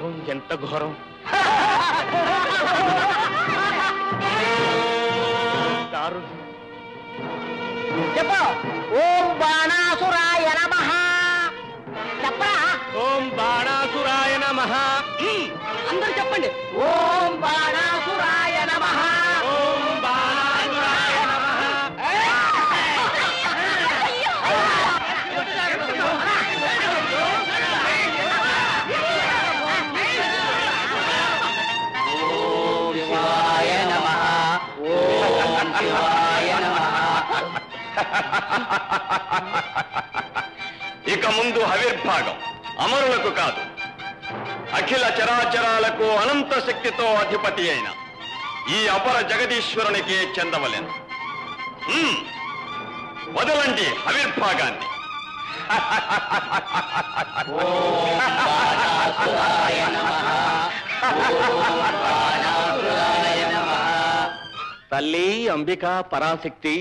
ఘోరం ఎంత ఘోరం దారుణం చెప్పు ఓం బాణాసురాయ నమ చెప్పరా ఓం బాణాసురాయ నమః అందరూ చెప్పండి ఓం బాణాసురాయ నమ ఓం బాణాసురాయ నమః శివాయ నమ ఓం శివాయ నమ ఇక ముందు హవిర్భాగం అమరులకు కాదు అఖిల చరాచరాలకు అనంత శక్తితో అధిపతి అయిన ఈ అపర జగదీశ్వరునికే చెందవలెను హ్మ్. వదలండి హవిర్భాగాన్ని తల్లి అంబిక పరాశక్తి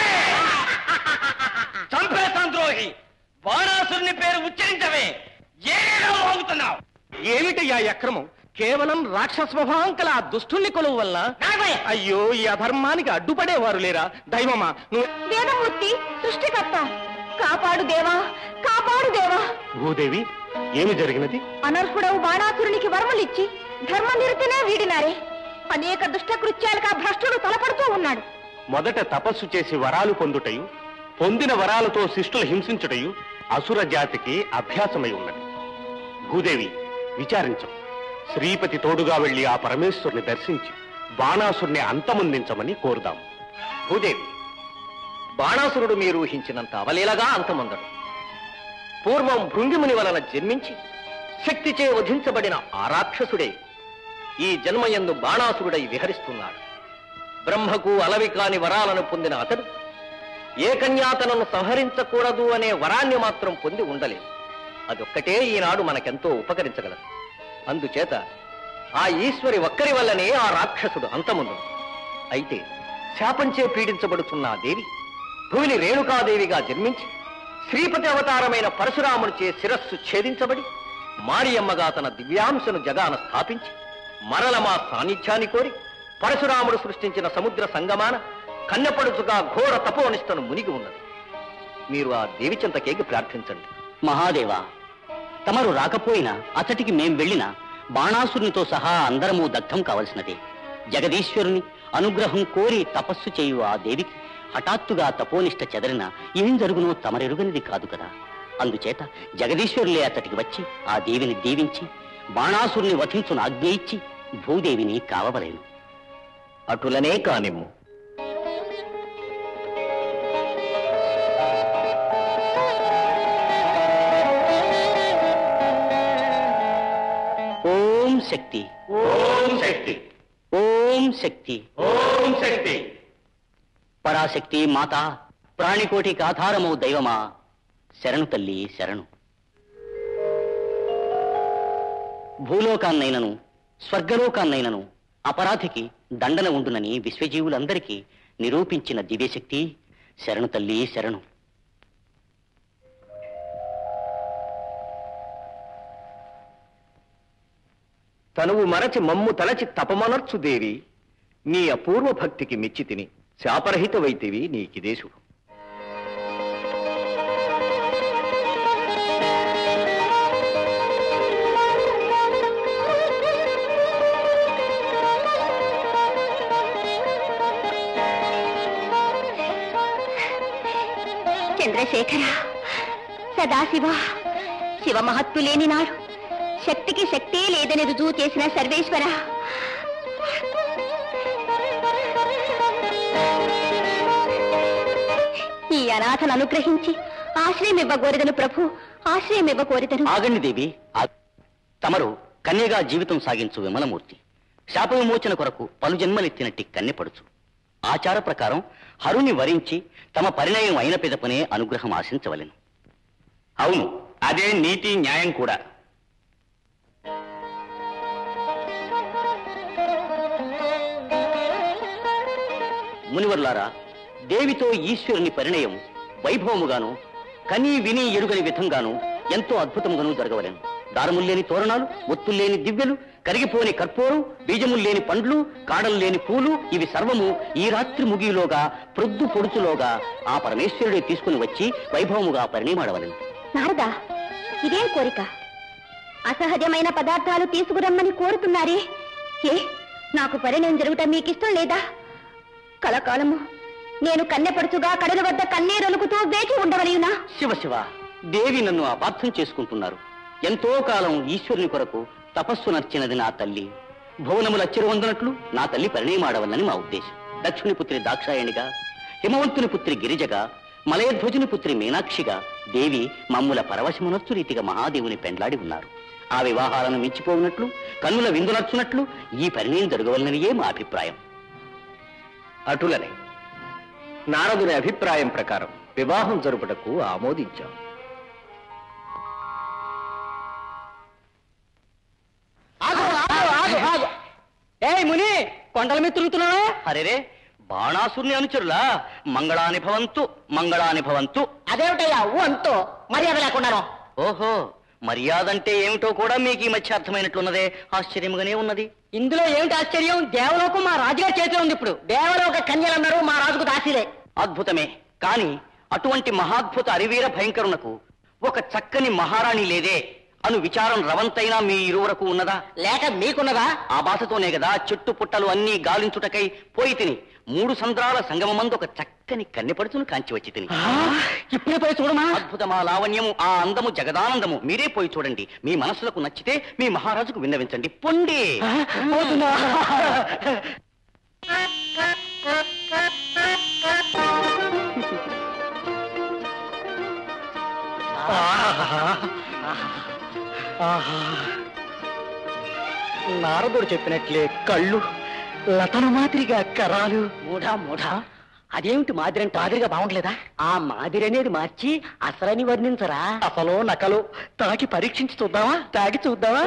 చంపేస్తాం ద్రోహి బాణాసురుని పేరు ఉచ్చరించవే ఏదో మోగుతున్నావు ఏమిటయ్యా ఈ అక్రమం కేవలం రాక్షస స్వభావం కల ఆ దుష్టుని కొలువు వల్ల అయ్యో ఈ అధర్మానికి అడ్డుపడేవారు లేరా దైవమా నువ్వు వేదమూర్తి సృష్టికర్త కాపాడు దేవా కాపాడు దేవా భూదేవి ఏమి జరిగినది అనర్హుడవు బాణాసురునికి వరములిచ్చి ధర్మ నిరతినే వీడినారే అనేక దుష్ట కృత్యాలకు ఆ భ్రష్టుడు తలపడుతూ ఉన్నాడు మొదట తపస్సు చేసి వరాలు పొందుటయు పొందిన వరాలతో శిష్టులు హింసించుటయు అసుర జాతికి అభ్యాసమై ఉన్నది భూదేవి విచారించం శ్రీపతి తోడుగా వెళ్లి ఆ పరమేశ్వరుని దర్శించి బాణాసురుని అంతమొందించమని కోరుదాం భూదేవి బాణాసురుడు మీరు ఊహించినంత అవలీలగా అంతమొందడు పూర్వం భృంగిముని వలన జన్మించి శక్తిచే వధించబడిన ఆ రాక్షసుడే ఈ జన్మయందు బాణాసురుడై విహరిస్తున్నాడు బ్రహ్మకు అలవి కాని వరాలను పొందిన అతడు ఏ కన్యాతనను సంహరించకూడదు అనే వరాన్ని మాత్రం పొంది ఉండలేదు అదొక్కటే ఈనాడు మనకెంతో ఉపకరించగలదు అందుచేత ఆ ఈశ్వరి ఒక్కరి వల్లనే ఆ రాక్షసుడు అంతముందు అయితే శాపంచే పీడించబడుతున్న ఆ దేవి భూమిని రేణుకాదేవిగా జన్మించి శ్రీపతి అవతారమైన పరశురామునిచే శిరస్సు ఛేదించబడి మారియమ్మగా తన దివ్యాంశను జగాన స్థాపించి మరల మా సాన్నిధ్యాన్ని కోరి పరశురాముడు సృష్టించిన సముద్ర సంగమాన కన్నెపడుచుగా ఘోర తపోనిష్టను మునిగి ఉన్నది మీరు ఆ దేవి చెంతకేగి ప్రార్థించండి మహాదేవా తమరు రాకపోయినా అతటికి మేం వెళ్ళినా బాణాసురునితో సహా అందరము దగ్ధం కావలసినదే జగదీశ్వరుని అనుగ్రహం కోరి తపస్సు చేయు ఆ దేవికి హఠాత్తుగా తపోనిష్ట చెదరిన ఏం జరుగునో తమరెరుగనిది కాదు కదా అందుచేత జగదీశ్వరులే అతటికి వచ్చి ఆ దేవిని దీవించి బాణాసురుని వధించును ఆజ్ఞ ఇచ్చి భూదేవిని కావవలేను అటులనే కానిమ్ము ఓం శక్తి ఓం శక్తి ఓం శక్తి ఓం శక్తి పరాశక్తి మాత ప్రాణికోటికి ఆధారమవు దైవమా శరణు తల్లి శరణు భూలోకాన్నైనను స్వర్గలోకాన్నైనను అపరాధికి దండన ఉండునని విశ్వజీవులందరికీ నిరూపించిన దివ్యశక్తి శరణు తల్లి శరణు తనువు మరచి మమ్ము తలచి తపమనర్చు దేవి నీ అపూర్వ భక్తికి మెచ్చి తిని శాపరహితవైతివి నీకిదే శుభం చంద్రశేఖర సదాశివ శివ మహత్తు లేని నాడు శక్తికి శక్తే లేదని రుజువు చేసిన సర్వేశ్వర ఈ అనాథను అనుగ్రహించి ఆశ్రయం ఇవ్వగోరిదను ప్రభు ఆశ్రయం ఇవ్వగోరిదను ఆగండి దేవి ఆగ్- తమరు కన్యగా జీవితం సాగించు విమలమూర్తి శాప విమోచన కొరకు పలు జన్మలెత్తినట్టి కన్నెపడుచు ఆచార ప్రకారం హరుని వరించి తమ పరిణయం అయిన పిదపనే అనుగ్రహం ఆశించవలెను అవును అదే నీతి న్యాయం కూడా మునివర్లారా దేవితో ఈశ్వరుని పరిణయం వైభవముగాను కనీ విని ఎరుగని విధంగాను ఎంతో అద్భుతముగాను జరగవలెను దారములు లేని తోరణాలు ఒత్తులు లేని దివ్యలు కరిగిపోని కర్పూరం బీజములు లేని పండ్లు కాడలు లేని పూలు ఇవి సర్వము ఈ రాత్రి ముగిలోగా ప్రొద్దు పొడుచులోగా ఆ పరమేశ్వరుడే తీసుకుని వచ్చి వైభవముగా పరిణయమాడవలను నారదా ఇదేం కోరిక అసహజమైన పదార్థాలు తీసుకురమ్మని కోరుతున్నారే ఏ నాకు పరిణయం జరుగుట మీకిష్టం లేదా కలకాలము నేను కన్నెపడుచుగా కడల వద్ద కన్నీరొలుకుతూ వేచి ఉండవలయునా శివ శివ దేవి నన్ను అపార్థం చేసుకుంటున్నారు ఎంతో కాలం ఈశ్వరుని కొరకు తపస్సు నర్చినది నా తల్లి భువనములు అచ్చిరవందునట్లు నా తల్లి పరిణయమాడవలని మా ఉద్దేశం దక్షిణి పుత్రి దాక్షాయణిగా హిమవంతుని పుత్రి గిరిజగా మలయధ్వజుని పుత్రి మీనాక్షిగా దేవి మమ్ముల పరవశమునర్చు రీతిగా మహాదేవుని పెండ్లాడి ఉన్నారు ఆ వివాహాలను మించిపోవునట్లు కన్నుల విందునర్చునట్లు ఈ పరిణయం జరగవలననియే మా అభిప్రాయం అటులనే నారదుని అభిప్రాయం ప్రకారం వివాహం జరుపుటకు ఆమోదించాం ఏయ్ ముని కొండల మీద తిరుగుతున్నావా అరేరే బాణాసురుని అనుచరులా మంగళాని భవంతు మంగళాని భవంతు అదేమిటయ్యా అంతో మర్యాద లేకుండాను ఓహో మర్యాద అంటే ఏమిటో కూడా మీకు ఈ మధ్య అర్థమైనట్లున్నదే ఆశ్చర్యముగానే ఉన్నది ఇందులో ఏమిటి ఆశ్చర్యం దేవలోకం మా రాజుగారి చేతిలో ఉంది ఇప్పుడు దేవలోక కన్యలందరూ మా రాజుకు దాసిలే అద్భుతమే కాని అటువంటి మహాద్భుత అరివీర భయంకరునకు ఒక చక్కని మహారాణి లేదే అను విచారం రవంతైనా మీ ఇరువురకు ఉన్నదా లేక మీకున్నదా ఆ బాధతోనే కదా చెట్టు పుట్టలు అన్నీ గాలించుటకై పోయి తిని మూడు సంద్రాల సంగమమందు ఒక చక్కని కన్నెపడుచును కాంచి వచ్చి తిని ఇప్పుడే పోయి చూడమా అద్భుతమా లావణ్యము ఆ అందము జగదానందము మీరే పోయి చూడండి మీ మనసులకు నచ్చితే మీ మహారాజుకు విన్నవించండి పొండి నారదుడు చెప్పినట్లే కళ్ళు లతను మాదిరిగా కరాలు మూఢా మూఢా అదేమిటి మాదిరి అంటే మాదిరిగా బాగుండలేదా ఆ మాదిరి అనేది మార్చి అసలని వర్ణించరా అసలు నకలు తాకి పరీక్షించి చూద్దామా తాగి చూద్దామా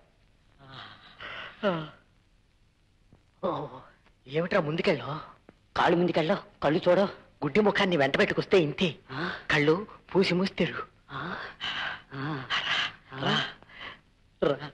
ఓ, ఏమిట్రా ముందుకెళ్ళు కాళ్ళు ముందుకెళ్ళో కళ్ళు చూడో గుడ్డి ముఖాన్ని వెంట పెట్టుకొస్తే ఇంతే కళ్ళు పూసి మూస్తారు రా. రా.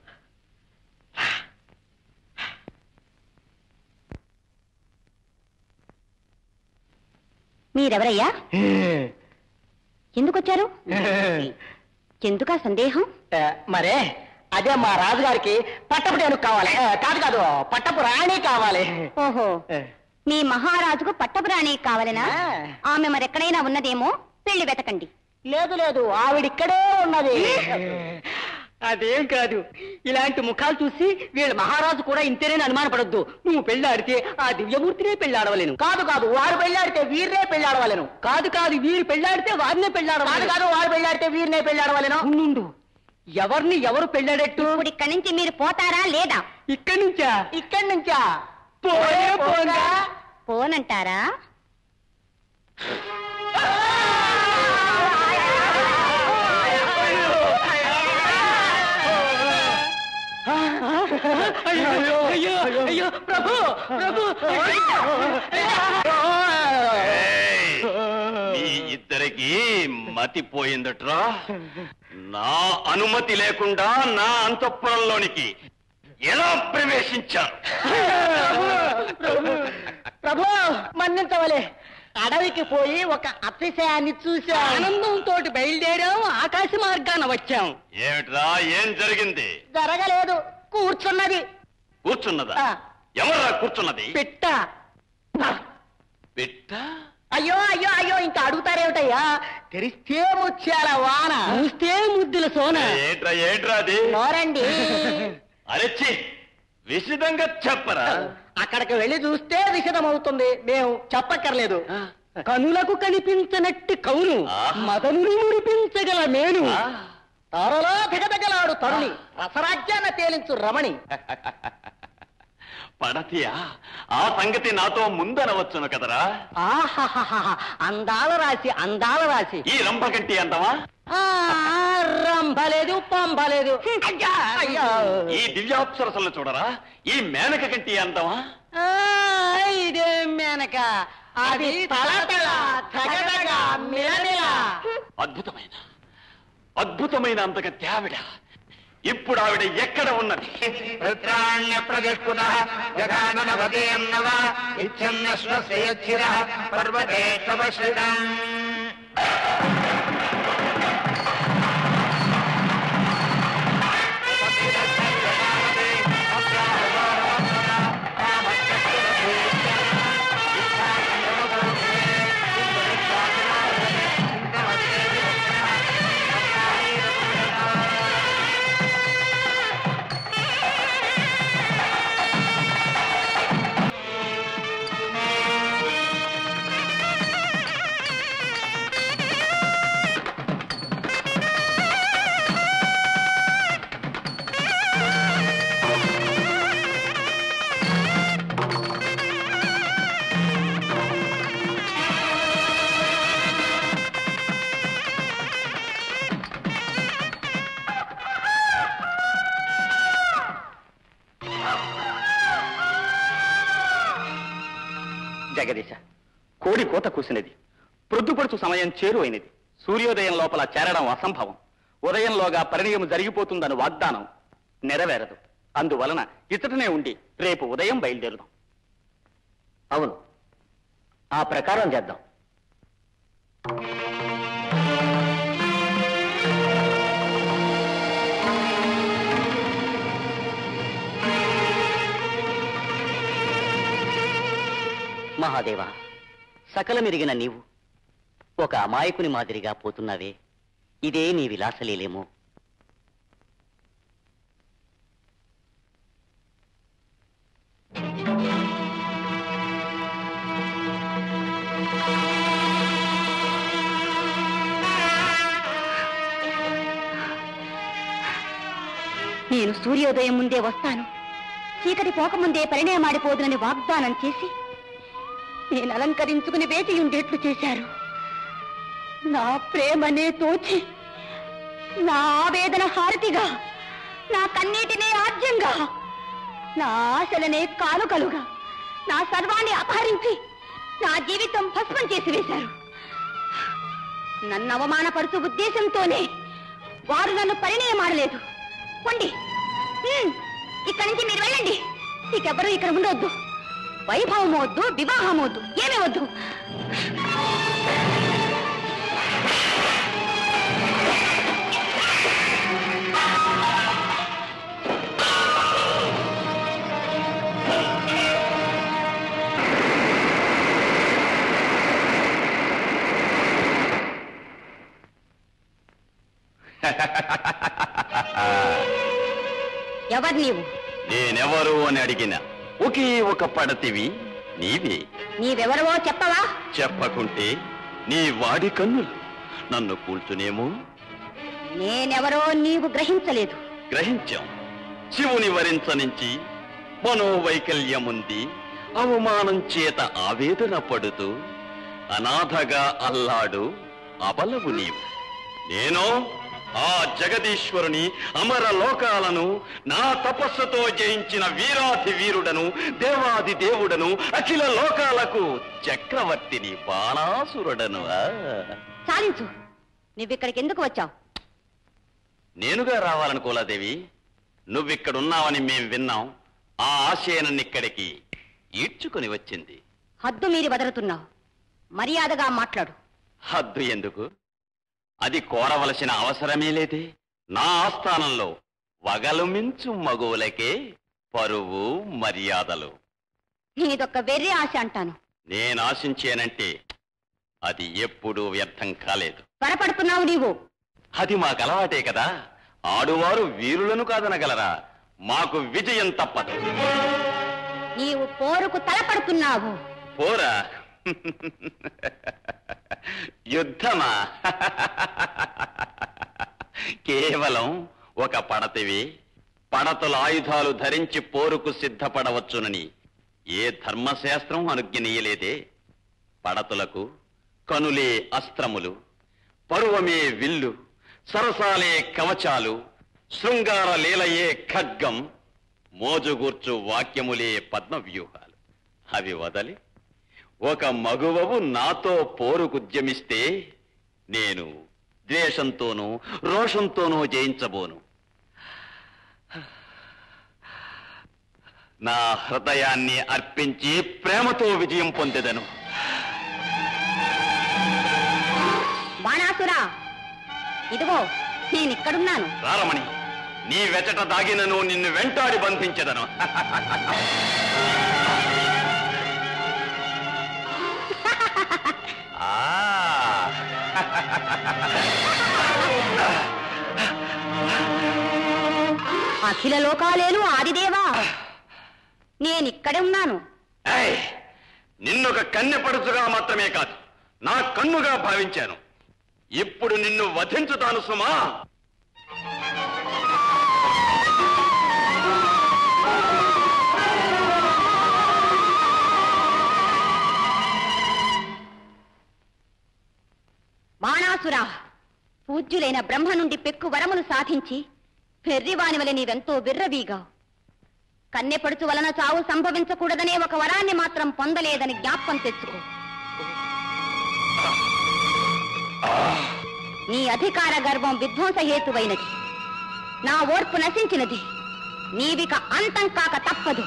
మీరెవరయ్యా ఎందుకొచ్చారు ఎందుకా సందేహం ఏ, మరే అదే మా రాజుగారికి పట్టపు టేనుగు కావాలి ఏ, కాదు కాదు పట్టపు రాణి కావాలి ఓహో ఏ, మీ మహారాజుకు పట్టపురాణి కావాలనా ఆ. ఆమె మరెక్కడైనా ఉన్నదేమో పెళ్లి వెతకండి లేదు లేదు ఆవిడిక్కడే ఉన్నది అదేం కాదు ఇలాంటి ముఖాలు చూసి వీళ్ళ మహారాజు కూడా ఇంతేనని అనుమానపడొద్దు నువ్వు పెళ్ళాడితే ఆ దివ్యమూర్తినే పెళ్ళాడవలేను కాదు కాదు వారు పెళ్ళాడితే వీరినే పెళ్ళాడవలేను కాదు కాదు వీరు పెళ్ళాడితే వారినే పెళ్ళాడవాలి కాదు వారు పెళ్ళాడితే వీరినే పెళ్ళాడవలేను నుండు ఎవరిని ఎవరు పెళ్ళాడట్టు ఇప్పుడు ఇక్కడి నుంచి మీరు పోతారా లేదా ఇక్కడి నుంచా ఇక్కడి నుంచా పోయే పోగా పోనంటారా అయ్యో అయ్యో అయ్యో ప్రభు ప్రభు ఏయ్! మీ ఇద్దరికి మతిపోయిందట్రా నా అనుమతి లేకుండా నా అంతఃపురంలోనికి ఎలా ప్రవేశించారు ప్రభు మన్నించవలే అడవికి పోయి ఒక అతిశయాన్ని చూసా ఆనందంతో బయలుదేరాం ఆకాశ మార్గాన వచ్చాం ఏమిట్రా ఏం జరిగింది జరగలేదు కూర్చున్నది కూర్చున్నదా ఆ. ఎవర్రా కూర్చున్నది పిట్ట పిట్ట అయ్యో అయ్యో అయ్యో ఇంకా అడుగుతారేమిటయ్యా తెరిస్తే ముత్యాల వాన చూస్తే ముద్దుల సోన ఏంట్రా ఏంట్రా అది నోరండి అరెచ్చి విశదంగా చెప్పరా అక్కడికి వెళ్ళి చూస్తే విషదమవుతుంది మేము చెప్పక్కర్లేదు కనులకు కనిపించనట్టి కౌను ఆహా. మదనుని మురిపించగల మేను ఆ. తారలా ధగధగలాడు తరుణి రసరాజ్యాన తేలించు రమణి పడతియా ఆ సంగతి నాతో ముందనవచ్చును కదరా ఆహాహాహా అందాల రాశి అందాల రాశి ఈ రంభకంటి అంతమా ఆ, రంభలేదు పంభలేదు అయ్యా, అయ్యా. ఈ దివ్యాప్సరసలను చూడరా ఈ మేనక కంటి అంతమా ఆ, ఇదే మేనక అది తలతల ధగధగ మిలమిల అద్భుతమైన అద్భుతమైన అంతక త్యావిడ ఇప్పుడు ఆవిడ ఎక్కడ ఉన్నది వృత్రాణ్య ప్రజష్కుత జగాననవదేన్నవ ఇచ్చన్న శ్వసేచ్చిర పర్వతే తపశ్రితం జగదీశ కోడి కోత కూసినది ప్రొద్దుపడుచు సమయం చేరువైనది సూర్యోదయం లోపల చేరడం అసంభవం ఉదయంలోగా పరిణయం జరిగిపోతుందని వాగ్దానం నెరవేరదు అందువలన ఇతటనే ఉండి రేపు ఉదయం బయలుదేరుదాం అవును ఆ ప్రకారం చేద్దాం మహాదేవా సకలమెరిగిన నీవు ఒక అమాయకుని మాదిరిగా పోతున్నావే ఇదే నీ విలాసలీలేమో నేను సూర్యోదయం ముందే వస్తాను చీకటి పోకముందే పరిణయమాడిపోదునని వాగ్దానం చేసి నేను అలంకరించుకుని వేచి ఉండేట్లు చేశారు నా ప్రేమనే తోచి నా ఆవేదన హారతిగా నా కన్నీటినే ఆద్యంగా నా ఆశలనే కానుకలుగా నా సర్వాన్ని అపహరించి నా జీవితం భస్మం చేసి వేశారు నన్ను అవమానపరుచు ఉద్దేశంతోనే వారు నన్ను పరిణయమాడలేదు పొండి హ్మ్, ఇక్కడి నుంచి మీరు వెళ్ళండి ఇకెవ్వరూ ఇక్కడ ఉండొద్దు వైభవం వద్దు వివాహం వద్దు ఏమీ వద్దు ఎవరు నీవు నేనెవరు అని అడిగిన ఒకే ఒక పడతివి నీవే నీవెవరవో చెప్పవా చెప్పకుంటే నీ వాడి కన్నులు నన్ను కూల్చునేమో నేనెవరో నీవు గ్రహించలేదు గ్రహించాం శివుని వరించనించి మనోవైకల్యముంది అవమానం చేత ఆవేదన పడుతూ అనాథగా అల్లాడు అబలవు నీవు నేను ఆ జగదీశ్వరుని అమర లోకాలను నా తపస్సుతో జయించిన వీరాధి వీరుడను దేవాది దేవుడను అఖిల లోకాలకు చక్రవర్తిని బాణాసురుడను ఆ. చాలించు నువ్విక్కడికి ఎందుకు వచ్చావు నేనుగా రావాలనుకోలాదేవి నువ్విక్కడున్నావని మేం విన్నాం ఆ ఆశయనన్నిక్కడికి ఈడ్చుకొని వచ్చింది హద్దు మీరి వదలుతున్నావు మర్యాదగా మాట్లాడు హద్దు ఎందుకు అది కోరవలసిన అవసరమే లేదే నా ఆస్థానంలో వగలు మించు మగువులకే పరువు మర్యాదలు నీదొక్క వెర్రి ఆశ అంటాను నేను ఆశించానంటే అది ఎప్పుడూ వ్యర్థం కాలేదు త్వరపడుతున్నావు నీవు అది మాకు అలవాటే కదా ఆడువారు వీరులను కాదనగలరా మాకు విజయం తప్పదు నీవు పోరుకు తలపడుతున్నావు పోరా యుద్ధమా కేవలం ఒక పడతివి పడతల ఆయుధాలు ధరించి పోరుకు సిద్ధపడవచ్చునని ఏ ధర్మశాస్త్రం అనుజ్ఞనీయలేదే పడతులకు కనులే అస్త్రములు పరువమే విల్లు సరసాలే కవచాలు శృంగార లీలయే ఖడ్గం మోజుగూర్చు వాక్యములే పద్మవ్యూహాలు అవి వదలి ఒక మగువవు నాతో పోరుకుద్యమిస్తే నేను ద్వేషంతోనూ రోషంతోనూ జయించబోను నా హృదయాన్ని అర్పించి ప్రేమతో విజయం పొందెదను బాణాసురా ఇదిగో నేనిక్కడున్నాను రారమణి నీ వెచట దాగినను నిన్ను వెంటాడి బంధించెదను ఆ అఖిల లోకాలేలు ఆదిదేవా నేనిక్కడే ఉన్నాను ఏయ్! నిన్నొక కన్నెపడుచుగా మాత్రమే కాదు నా కన్నుగా భావించాను ఇప్పుడు నిన్ను వధించుతాను సుమా బాణాసురా పూజ్యులైన బ్రహ్మ నుండి పెక్కు వరములు సాధించి పెర్రివాని వలె నీవెంతో బిర్రవీగావు కన్నెపడుచు వలన చావు సంభవించకూడదనే ఒక వరాన్ని మాత్రం పొందలేదని జ్ఞాపకం తెచ్చుకో నీ అధికార గర్వం విధ్వంస హేతువైనది నా ఓర్పు నశించినది నీవిక అంతం కాక తప్పదు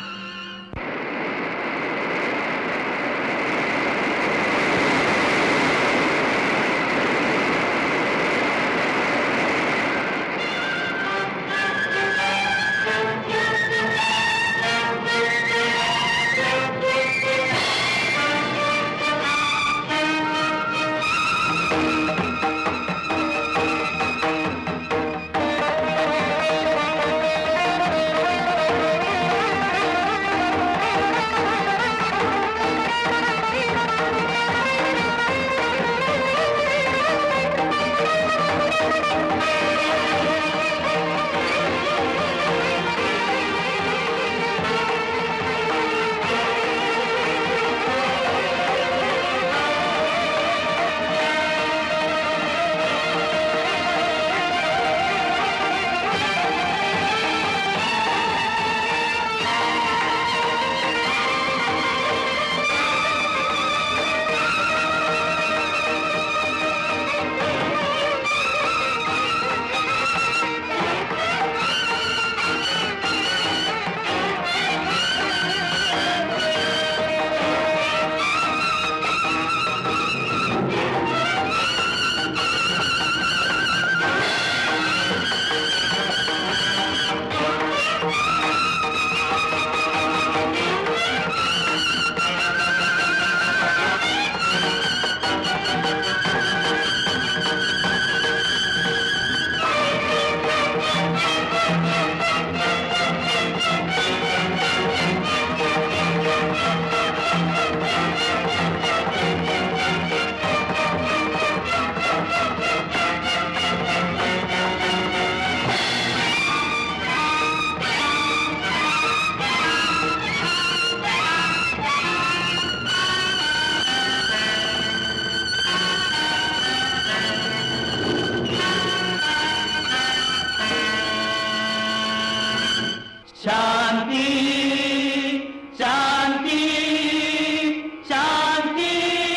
శాంతి శాంతి శాంతి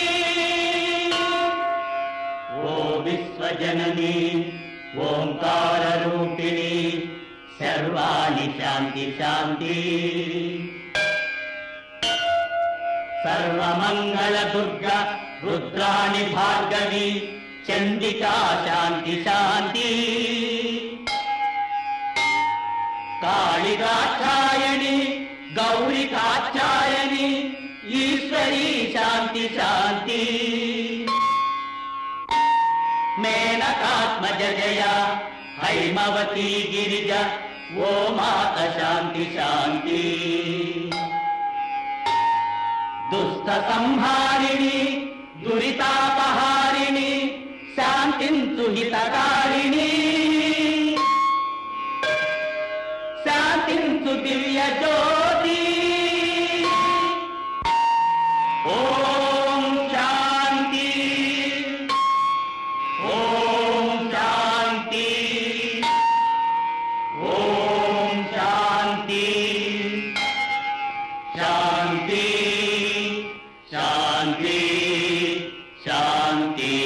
ఓ విశ్వజనని ఓంకార రూపిణి సర్వాణి శాంతి శాంతి సర్వమంగళ దుర్గ రుద్రాణి భార్గవి చండికా శాంతి శాంతి కాళికాక్షాయణి గౌరి కాక్షాయని ఈశ్వరీ శాంతి శాంతి మేనకాత్మజ జయ హైమవతి గిరిజ ఓ మాత శాంతి శాంతి దుష్ట సంహారిణి దురితాపహారిణి శాంతించు హితకారిణి శాంతించు దివ్య జ్యోతి ఓం శాంతి ఓం శాంతి ఓం శాంతి శాంతి శాంతి శాంతి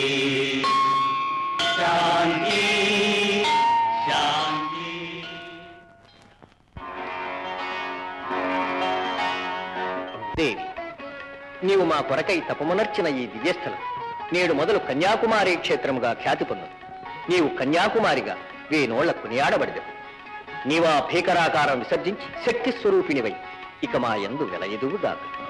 శాంతి శాంతి దేవి నీవు మా కొరకై తపమునర్చిన ఈ దివ్యస్థలం నేడు మొదలు కన్యాకుమారి క్షేత్రముగా ఖ్యాతి పొందదు నీవు కన్యాకుమారిగా వేనోళ్ల కొనియాడబడిదవు నీవా భీకరాకారం విసర్జించి శక్తి స్వరూపిణివై ఇక మా యందు వెలయదువుగాక